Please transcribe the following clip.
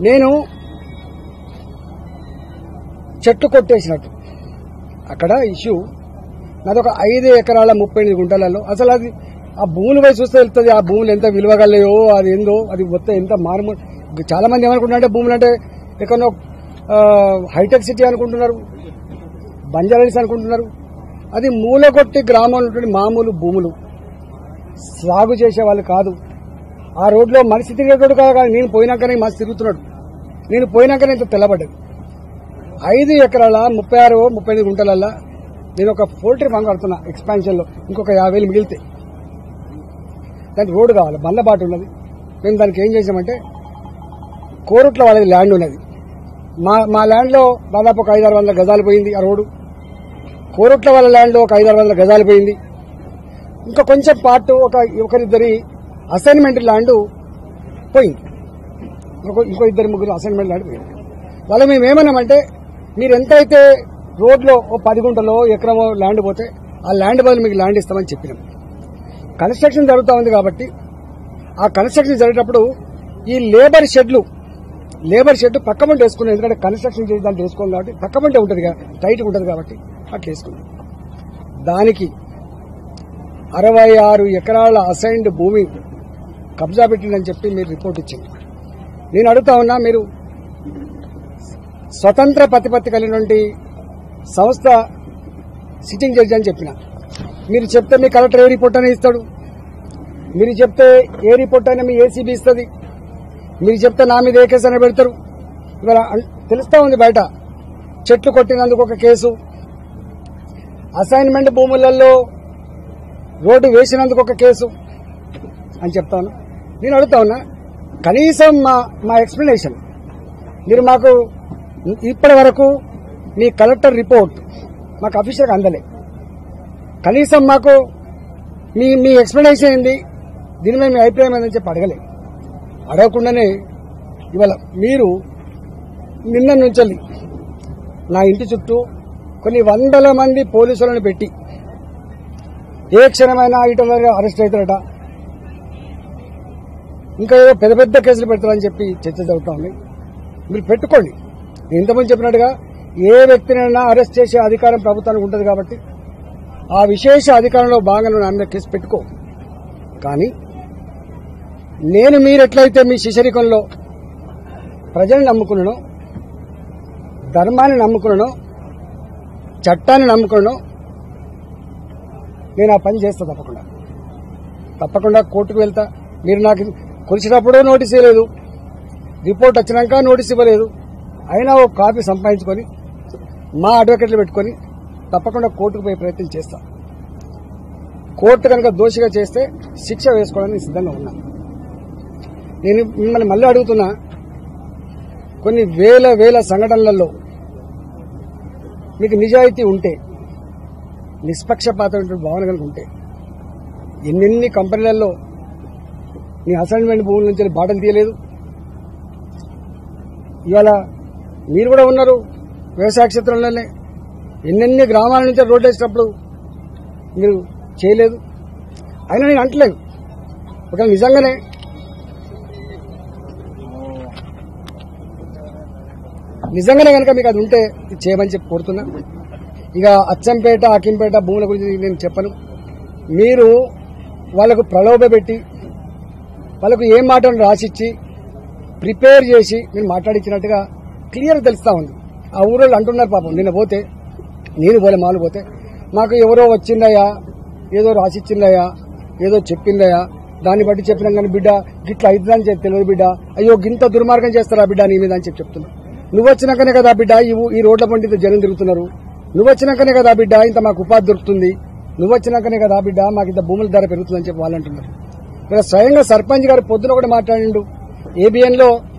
నేను చెట్టు కొట్టేసినట్టు అక్కడ ఇష్యూ నాది ఒక ఐదు ఎకరాల ముప్పై ఎనిమిది గుంటలలో అసలు అది ఆ భూములు పోయి చూస్తే వెళ్తుంది ఆ భూములు ఎంత విలువగలయో అది ఏందో అది మొత్తం ఎంత మారుమూల చాలా మంది ఏమనుకుంటున్నారంటే భూములు అంటే ఎక్కడో ఆ, హైటెక్ సిటీ అనుకుంటున్నారు బంజారాస్ అనుకుంటున్నారు అది మూలగొట్టి గ్రామంలో ఉన్నటువంటి మామూలు భూములు సాగు చేసే వాళ్ళు కాదు ఆ రోడ్లో మనిషి తిరిగేటోడు కాదు కానీ నేను పోయినాకనే మనిషి తిరుగుతున్నాడు నేను పోయినాకనే ఇంత తెల్లబడ్డది ఐదు ఎకరాల ముప్పై ఆరు ముప్పై ఎనిమిది గుంటలల్లా నేను ఒక పోల్ట్రీ ఫామ్ కడుతున్నా ఎక్స్పాన్షన్ లో ఇంకొక యాభై వేలు మిగిలితే దానికి రోడ్డు కావాలి బందబాటు ఉన్నది మేము దానికి ఏం చేసామంటే కోరుట్ల వాళ్ళది ల్యాండ్ ఉన్నది మా మా ల్యాండ్ లో దాదాపు ఒక ఐదారు వందల గజాలు పోయింది ఆ రోడ్డు కోరుట్ల వాళ్ళ ల్యాండ్ లో ఒక ఐదారు వందల గజాలు పోయింది ఇంకా కొంచెం పార్ట్ ఒక ఒకరిద్దరి అసైన్మెంట్ ల్యాండ్ పోయింది ఇంకో ఇంకో ఇద్దరు ముగ్గురు అసైన్మెంట్ ల్యాండ్ పోయింది వాళ్ళు మేము ఏమన్నామంటే మీరు ఎంతైతే రోడ్లో ఓ పది గుంటలో ఎకరమో ల్యాండ్ పోతే ఆ ల్యాండ్ బదులు మీకు ల్యాండ్ ఇస్తామని చెప్పినాం కన్స్ట్రక్షన్ జరుగుతూ ఉంది కాబట్టి ఆ కన్స్ట్రక్షన్ జరిగేటప్పుడు ఈ లేబర్ షెడ్లు లేబర్ షెడ్ పక్క పంట వేసుకున్నాం ఎందుకంటే కన్స్ట్రక్షన్ చేసి దాంట్లో వేసుకోం కాబట్టి పక్క పంట ఉంటుంది కదా టైట్ ఉంటుంది కాబట్టి అట్లా వేసుకున్నాం దానికి అరవై ఆరు ఎకరాల అసైన్డ్ భూమి కబ్జా పెట్టిందని చెప్పి మీరు రిపోర్ట్ ఇచ్చింది నేను అడుగుతా ఉన్నా మీరు స్వతంత్ర ప్రతిపత్తి కలిగినటువంటి సంస్థ సిట్టింగ్ జడ్జి అని చెప్పిన మీరు చెప్తే మీ కలెక్టర్ ఏ రిపోర్ట్ అయినా ఇస్తాడు మీరు చెప్తే ఏ రిపోర్ట్ అయినా మీ ఏసీబీ ఇస్తుంది మీరు చెప్తే నా మీద ఏ కేసు అయినా పెడతారు ఇవాళ అన్- తెలుస్తా ఉంది బయట చెట్లు కొట్టినందుకు ఒక కేసు అసైన్మెంట్ భూములలో రోడ్డు వేసినందుకు ఒక కేసు అని చెప్తాను నేను అడుగుతా ఉన్నా కనీసం మా మా ఎక్స్ప్లెనేషన్ మీరు మాకు ఇప్పటి వరకు మీ కలెక్టర్ రిపోర్ట్ మాకు అఫీషియల్గా అందలే కనీసం మాకు మీ మీ ఎక్స్ప్లెనేషన్ ఏంది దీని మీద మీ అభిప్రాయం ఏందని చెప్పి అడగలే అడగకుండానే ఇవాళ మీరు నిన్న నుంచి నా ఇంటి చుట్టూ కొన్ని వందల మంది పోలీసులను పెట్టి ఏ క్షణమైనా ఇటు అరెస్ట్ అవుతారట ఇంకా ఏదో పెద్ద పెద్ద కేసులు పెడతారని చెప్పి చర్చ జరుగుతా ఉంది మీరు పెట్టుకోండి నేను ఇంతకుముందు చెప్పినట్టుగా ఏ వ్యక్తినైనా అరెస్ట్ చేసే అధికారం ప్రభుత్వానికి ఉంటుంది కాబట్టి ఆ విశేష అధికారంలో భాగంగా నా మీద కేసు పెట్టుకో కానీ నేను మీరు ఎట్లయితే మీ శిశరికంలో ప్రజల్ని నమ్ముకున్నానో ధర్మాన్ని నమ్ముకున్నానో చట్టాన్ని నమ్ముకున్నానో నేను ఆ పని చేస్తా తప్పకుండా తప్పకుండా కోర్టుకు వెళ్తా మీరు నాకు కొలిచినప్పుడు నోటీస్ ఇవ్వలేదు రిపోర్ట్ వచ్చినాక నోటీస్ ఇవ్వలేదు అయినా ఒక కాపీ సంపాదించుకొని మా అడ్వకేట్లు పెట్టుకొని తప్పకుండా కోర్టుకు పోయే ప్రయత్నం చేస్తా కోర్టు కనుక దోషిగా చేస్తే శిక్ష వేసుకోవడానికి సిద్ధంగా ఉన్నా నేను మిమ్మల్ని మళ్ళీ అడుగుతున్నా కొన్ని వేల వేల సంఘటనలలో మీకు నిజాయితీ ఉంటే నిష్పక్షపాతమైన భావన కనుక ఉంటే ఎన్నెన్ని కంపెనీలలో నీ అసైన్మెంట్ భూముల నుంచి బాటలు తీయలేదు ఇవాళ మీరు కూడా ఉన్నారు వ్యవసాయ క్షేత్రంలోనే ఎన్నెన్ని గ్రామాల నుంచి రోడ్డు వేసినప్పుడు మీరు చేయలేదు అయినా నేను అంటలేదు ఒకవేళ నిజంగానే నిజంగానే కనుక మీకు అది ఉంటే ఇది చేయమని చెప్పి కోరుతున్నా ఇక అచ్చంపేట అకింపేట భూముల గురించి నేను చెప్పను మీరు వాళ్ళకు ప్రలోభ పెట్టి వాళ్ళకు ఏం మాటను రాసిచ్చి ప్రిపేర్ చేసి మీరు మాట్లాడించినట్టుగా క్లియర్ తెలుస్తా ఉంది ఆ ఊరోళ్ళు అంటున్నారు పాపం నిన్న పోతే నేను పోలే మాలు పోతే మాకు ఎవరో వచ్చిందయ్యా ఏదో రాసిచ్చిందయ్యా ఏదో చెప్పిందయ్యా దాన్ని బట్టి చెప్పినాం కానీ బిడ్డ గిట్లా అవుతుందని చెప్పి తెలియదు బిడ్డ అయ్యో గింత దుర్మార్గం చేస్తారా బిడ్డ నీ మీద అని చెప్పి చెప్తున్నా నువ్వు వచ్చినాకనే కదా బిడ్డ ఈ ఊ- ఈ రోడ్ల పండి ఇంత జనం తిరుగుతున్నారు నువ్వు వచ్చినాకనే కదా బిడ్డ ఇంత మాకు ఉపాధి దొరుకుతుంది నువ్వు వచ్చినాకనే కదా బిడ్డ మాకు ఇంత భూముల ధర పెరుగుతుందని చెప్పి వాళ్ళు అంటున్నారు ఇక్కడ స్వయంగా సర్పంచ్ గారు పొద్దున కూడా మాట్లాడిండు ఏబిఎన్ లో